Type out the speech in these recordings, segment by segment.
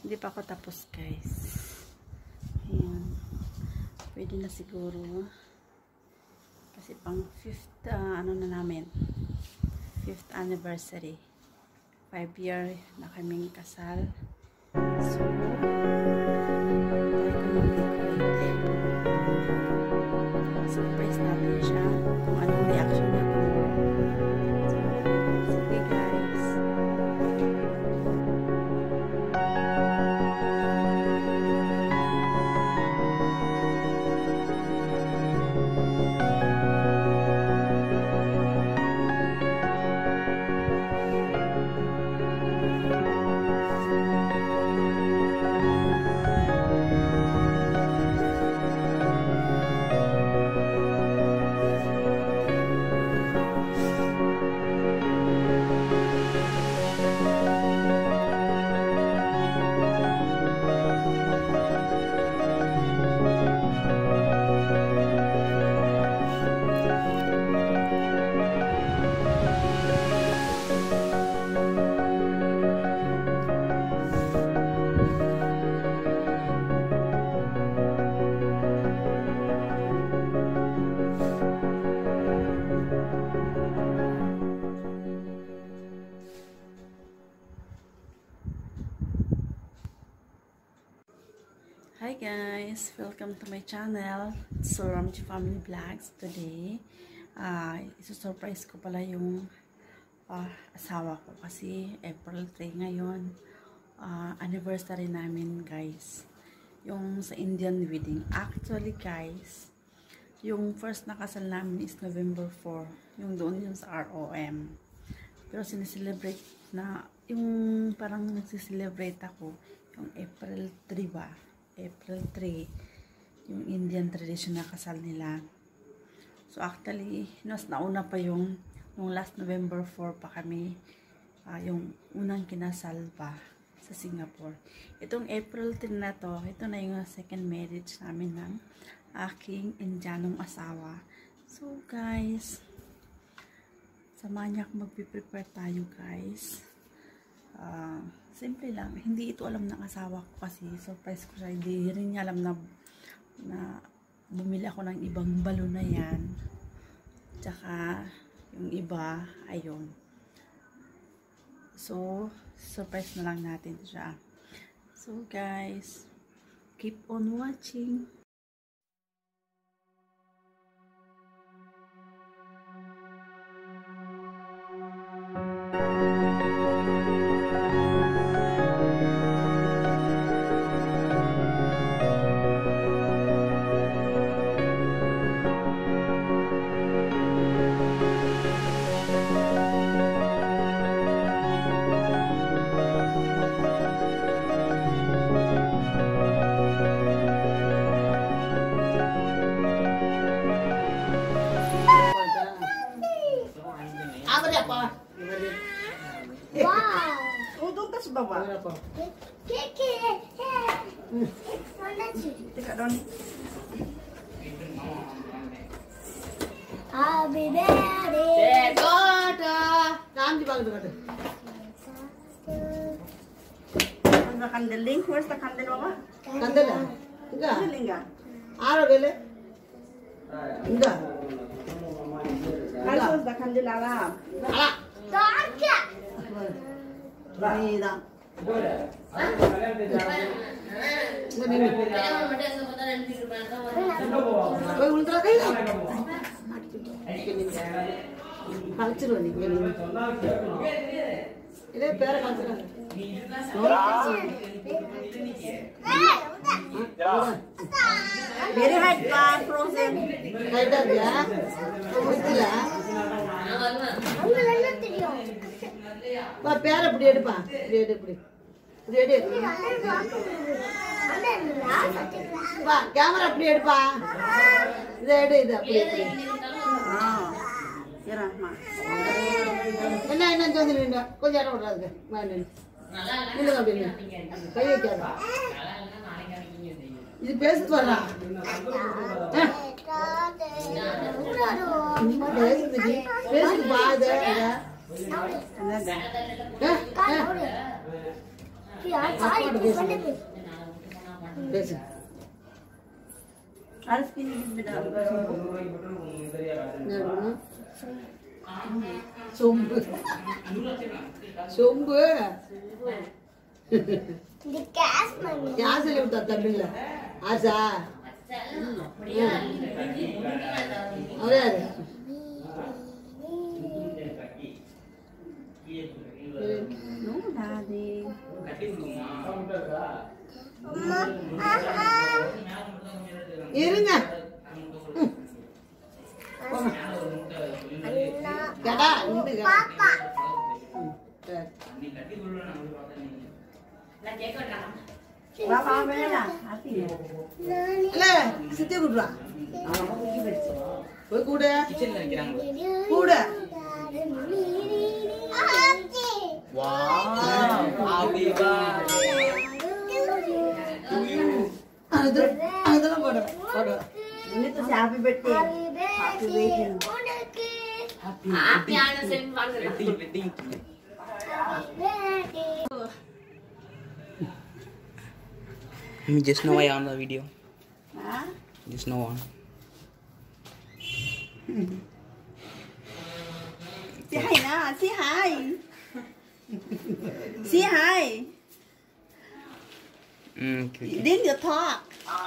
Hindi pa ako tapos guys. Ayan. Pwede na siguro. Kasi pang 5th, ah, ano na namin. 5th anniversary. 5 year na kaming kasal. So, tayo ko mag-decorate. Surprise natin siya kung anong reaction niya. So, sige guys. Hi guys! Welcome to my channel. It's Ramji Family Vlogs today. Uh, isusurprise ko pala yung uh, asawa ko kasi April 3 ngayon. Uh, anniversary namin guys. Yung sa Indian wedding. Actually guys, yung first na kasal namin is November 4. Yung doon yung sa ROM. Pero sineselebrate na yung parang nagsiselebrate ako yung April 3 ba? April 3 yung Indian tradition na kasal nila. So actually, nas nauna pa yung nung last November 4 pa kami uh, yung unang kinasal pa sa Singapore. Itong April 10 na to, ito na yung second marriage namin ng aking Indianong asawa. So guys, samahan niya ako magpiprepare tayo guys. Uh, simple lang. Hindi ito alam ng asawa ko kasi surprise ko siya. Hindi rin niya alam na, na bumili ako ng ibang balon na yan. Tsaka yung iba, ayun. So, surprise na lang natin siya. So guys, keep on watching. Apa dia apa? Wow! Oh, doon ka sa baba. Apa? Kiki! Mana sih? Teka doon. Happy birthday! Kota. Naam di bang tu Where's the candling? Where's the candle, mama? Kandel ah? Enggak. Candling ka? Aro gele? Enggak. Where's the candle, Alam? Ala. Darka! Ini dah. Ini ni. Kau ultra kaya lah. Kalcuru ni. Ini pera kalcuru. Very hard pa, frozen. Kaya dia. Mestilah. அவங்க நல்லா தெரியும் பா பேர இப்படி எடுப்பா இப்படி எடு இப்படி இப்படி எடு வா கேமரா அப்படி எடுப்பா இதை எடு இது அப்படி இப்படி Ah. Tira, ma. என்ன என்ன சொல்லி நின்று கொஞ்சம் இடம் விடாது நில்லுங்க அப்படி நில்லு. கை வைக்காத இது பேசிட்டு வரா பேசுறது பேசிட்டு பா இதை இதை. Ano da? ஏ, ஏ. பேசு Harus pilih beda. என்ன வேணும்? சொம்பு சொம்பு The gas money. யார் சொல்லி விட்டா தமிழ்ல ஆசா அவரே யாரு? No, daddy. இருங்க கேடா இந்த Papa. Bapak apa ya? Hati ya. Nani. இல்ல சித்தி கூட்டுவா போய் கூட கிச்சன்ல வைக்கிறாங்க கூட Auntie. ஹாப்பி அது அதெல்லாம் போட போட Ini tuh si happy birthday. Happy birthday. உனக்கு. Wedding wedding Birthday. just now I on the video Hah? just now on Say hi na. Say hi. Say hi. mm, okay, okay. Then you talk.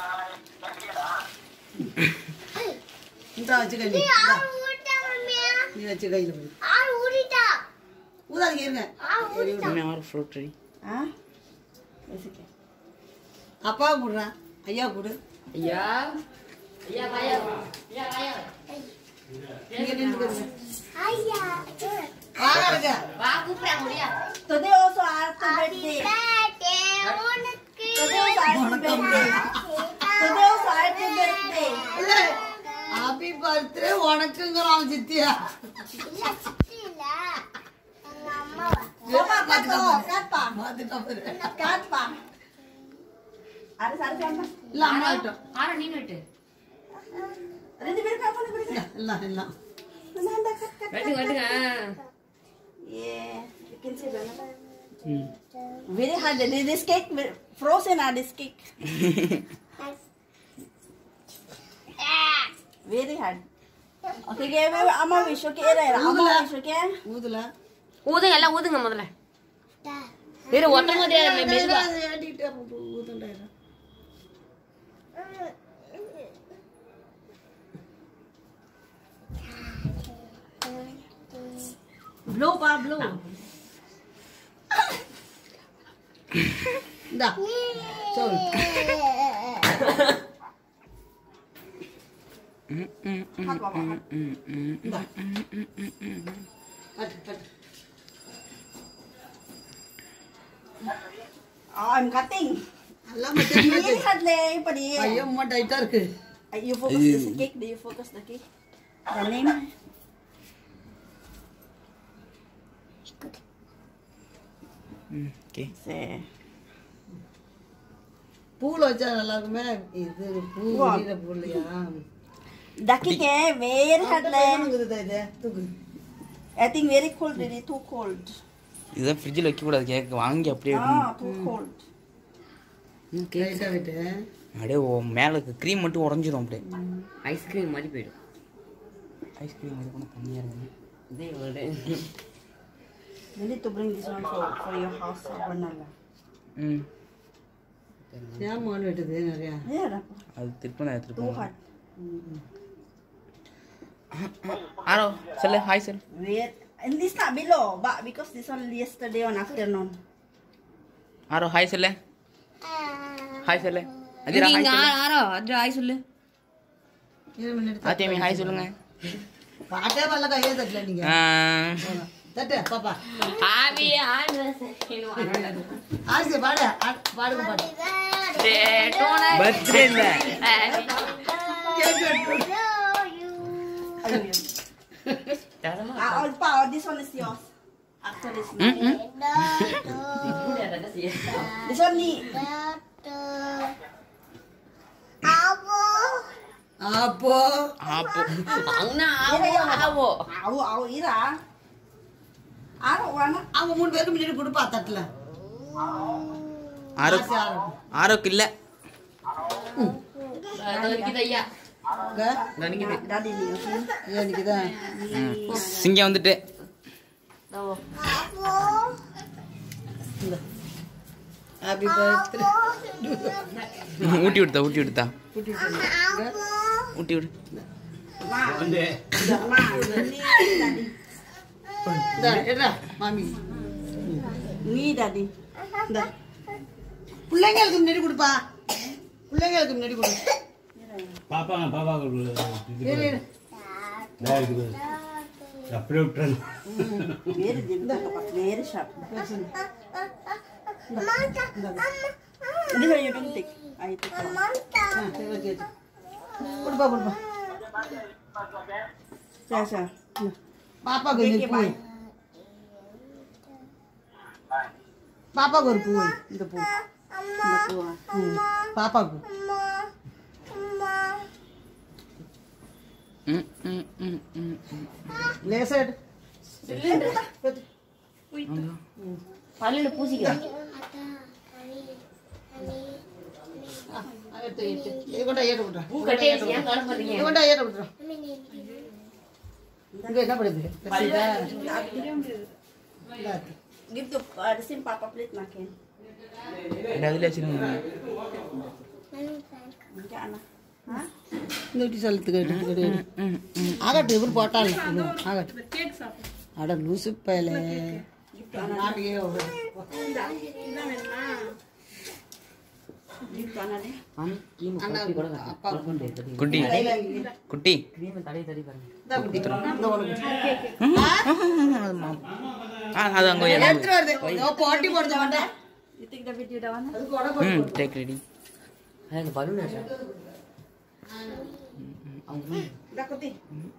இந்த வச்சு கை ஆள் ஊட்டா மம்மியா. நீ வச்சு கையில போய் ஆள் ஊறிட்டா. ஊதாதீங்க இருங்க ஆள் ஊறிட்டா. May our fruit tree Hah? Yes, okay. அப்பா கூடுறான் ஐயா கூடு ஐயா ஐயா காயா ஐயா காயா நீங்க நின்றுக்கோங்க ஐயா. வாங்க வா கூப்பிடுறேன் முடியா Today also happy birthday. birthday உனக்கு. Today also happy birthday. Today also happy birthday. இல்ல ஹாப்பி பர்த்டே உனக்குங்கிறான் சித்தியா இல்ல, சித்தி இல்ல. எங்க அம்மாவா. Bapak kato, kata. மாத்திட்டா பாரு. Kata. Ada satu siapa? இல்ல அம்மா கிட்ட ஆரோ நீ விட்டு Ada beri kapan beri kapan? எல்லாம் எல்லாம் Nanda kat kat. வெட்டுங்க வெட்டுங்க Yeah, you can see banana. mm. Very hard. This this cake very- frozen ah this cake. Very hard. Okay, okay, wait, wait, Amma wish okay, right? Amma wish okay. ஊதுல ஊதுங்க எல்லாம் ஊதுங்க முதல்ல இரு ஒட்ட போதே மெதுவா ஏட்டிக்கிட்டே ஊதுண்டா Blow pa, blow. இந்தா சொல்லு Hot baba, hot. இந்தா கட்டு கட்டு Oh, I'm cutting. எல்லாம் மச்சான் Very hard leh, padi. ஐயோ அம்மா டைட்டா இருக்கு Uh, You focus this cake. Do you focus the cake? The name? Mm, okay Say. பூல வச்சா நல்லா இருக்குமே இது பூ வா. வெளியில பூ இல்லையா The cake eh, very hard leh. இருக்குதா இது தூக்கு I think very cold, really too cold. இதுதான் ஃப்ரிட்ஜில் வைக்கக்கூடாது கேக் வாங்கி அப்படியே Ah, too cold. டைட்டா விட்டு அப்படியே ஓ மேலே க்ரீம் மட்டும் உடஞ்சிரும் அப்படியே ஐஸ்கிரீம் மாதிரி போயிடும் ஐஸ்கிரீம் இது கூட தண்ணியாக இருக்கும் இதே ஒரு You need to bring this one for, for your house, banana. ம் ஏன் மான் வெட்டுது நிறையா Yeah, Rapa. அது திருப்பி நான் எடுத்துகிட்டு Too போவேன் hard. ஆரோ சொல்லு ஹாய் சொல்லு Wait. And this not below, but because this one yesterday on afternoon. ஆரோ ஹாய் சொல்லு ஹாய் சொல்லு அதிரா ஹாய் நீங்க சொல்லு ஆரோ அது ஆய் சொல்லு ஏழு மினிட் ஆத்தியமி ஹாய் சொல்லுங்க பாட்டே வரல கையே தட்டல நீங்க ஆ, தட்டு பாப்பா ஆவி ஆடு ஆச்சு பாடு ஆ- பாடுங்க பாடு birthday இல்ல Ah, oh, pa, oh, this one is yours. Actually, it's mine. This one ni. அப்போ அப்போ அவனா ஆவோ ஆவோ Awo, awo, ira. Ano, wana? அவங்க மூணு பேருக்கு முன்னாடி கொடுப்பா தட்டுல Oh, ஆரோ ஆசை ஆரம்பம். ஆரோக்கு இல்லை நிக்குது ஐயா இங்க, இதோ நிக்குது டாடி நீ இது நிக்குதா? சிங்கம் வந்துட்டு இதோ. இந்த. Happy birthday. ஊட்டி விடுத்தா ஊட்டி விடுத்தா கூட்டி விட்டு. ஊட்டி விடு இந்தா, எடுடா, மாமி நீ டாடி இந்தா. பிள்ளைங்களுக்கு முன்னாடி கொடுப்பா பிள்ளைங்களுக்கு முன்னாடி கொடு பாப்பா பாப்பா இரு, இரு. அப்படியே விட்டுறேன் வேறு வேறு ஷாப் இது you don't take I take one. ஆ, சரி, ஓகே, ஓகே. கொடுப்பா கொடுப்பா சா சா பாப்பாக்கு இந்த பூ பாப்பாக்கு ஒரு பூ வை, இந்த பூ இந்த பூவா ம், பாப்பாக்கு ம், ம், ம், ம், ம். லேசா எடு. பல்லுல பூசிக்கிறேன் ஆ, எடுத்து, எடுத்து. இது கொண்டா ஏற விட்றா. பூ கட்டியாச்சு ஏன் காண மாட்டீங்க இது கொண்டா ஏற விட்றா. இங்க என்ன பண்ணுது கட்டிதா? இந்தா. give to uh, the same papa plate makin இது அதில் வச்சிருங்க enggak anak ha இந்த குட்டி சொல்லத்துக்கு எடு, எடு, எடு. ம், ம். ஆகட்டும் இவர் போட்டால் ஆகட்டும் அட லூசு பயலே மாமியே ஒரு- give to anak deh அண்ணா, அப்பா குட்டி குட்டி இந்தா குட்டி. இந்த உனக்கு. ஆ அது அங்கே எடுத்துட்டு வருது. இதோ போட்டி போடுத மாட்டேன் you take the video dah mana அதுக்கு உடம்பு ம் டேக் ரெடி dah kuti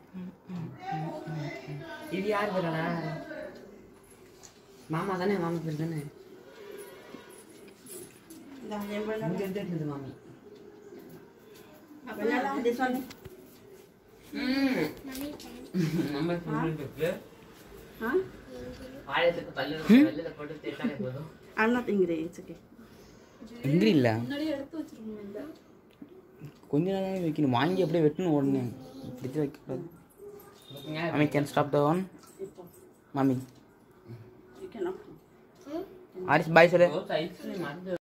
இது யார் பேரடா மாமா தானே மாமா பேர் தானே dah yang mana இங்க இருந்து எடுத்தது மாமி apa lah this one நம்ம சொல்லிட்டு ha ஆயிரத்துக்கு பல்லு பல்லுல போட்டு தேய்ச்சாலே போதும் I'm not angry it's okay எங்கிரி இல்லை கொஞ்ச நேரம் வைக்கணும் வாங்கி அப்படியே வெட்டணும் உடனே இப்படி வைக்கக்கூடாது மாமி கேன் ஸ்டாப் த ஒன் மாமி you cannot ஆரிஸ் பாய் சொல்லு ஐஸ்கிரீம்